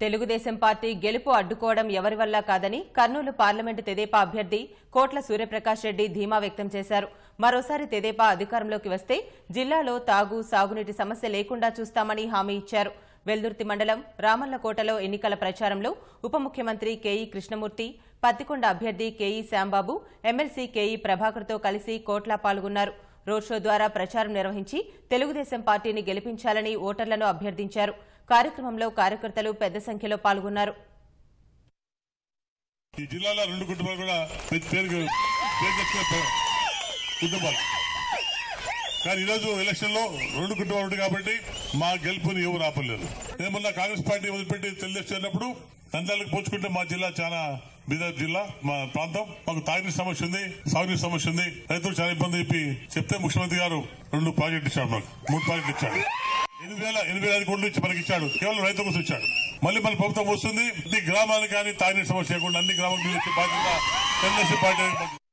Telugu Desam party గెలుపు అడ్డుకోవడం ఎవరి వల్ల కాదని కర్నూలు పార్లమెంటు తెదేపా అభ్యర్థి కోట్ల సూర్యప్రకాష్ రెడ్డి ధీమా వ్యక్తం చేశారు మరోసారి తెదేపా అధికారంలోకి వస్తే జిల్లాలో తాగు సాగునీటి సమస్య లేకుండా చూస్తామని హామీ ఇచ్చారు వెల్దుర్తి మండలం రామల్లకోటలో ఎన్నికల ప్రచారంలో ఉప ముఖ్యమంత్రి కేఈ కృష్ణమూర్తి పత్తికొండ అభ్యర్థి కేఈ శ్యాంబాబు ఎమ్మెల్సీ కేఈ ప్రభాకర్తో కలిసి కోట్ల పాల్గొన్నారు రోడ్ షో ద్వారా ప్రచారం నిర్వహించి తెలుగుదేశం పార్టీని గెలిపించాలని ఓటర్లను అభ్యర్థించారు కార్యక్రమంలో కార్యకర్తలు పెద్ద సంఖ్యలో పాల్గొన్నారు ఈ జిల్లాలో రెండు కుటుంబాలు కూడా పేరు పేరు పేరు తెచ్చుకునే కుటుంబాలు కానీ ఈరోజు ఎలక్షన్ లో రెండు కుటుంబాలు ఉంటాయి కాబట్టి మా గెలుపుని ఎవరు ఆపలేరు నేను మొన్న కాంగ్రెస్ పార్టీ వదిలిపెట్టి తెలుగుదేశం ఉన్నప్పుడు తండ్రులకు పోల్చుకుంటే మా జిల్లా చాలా బీదర్ జిల్లా మా ప్రాంతం మాకు తాగునీటి సమస్య ఉంది సాగునీటి సమస్య ఉంది రైతులు చాలా ఇబ్బంది చెప్పి చెప్తే ముఖ్యమంత్రి గారు రెండు ప్రాజెక్టు ఇచ్చాడు మాకు మూడు ప్రాజెక్టు ఇచ్చాడు ఎనిమిది వేల ఎనిమిది వేల కోట్లు ఇచ్చి మనకి ఇచ్చాడు కేవలం రైతు కోసం ఇచ్చాడు మళ్ళీ మన ప్రభుత్వం వస్తుంది ప్రతి గ్రామానికి కానీ తాగిన సమస్య లేకుండా అన్ని గ్రామాలకు ఇచ్చే బాధ్యత తెలుగుదేశం పార్టీ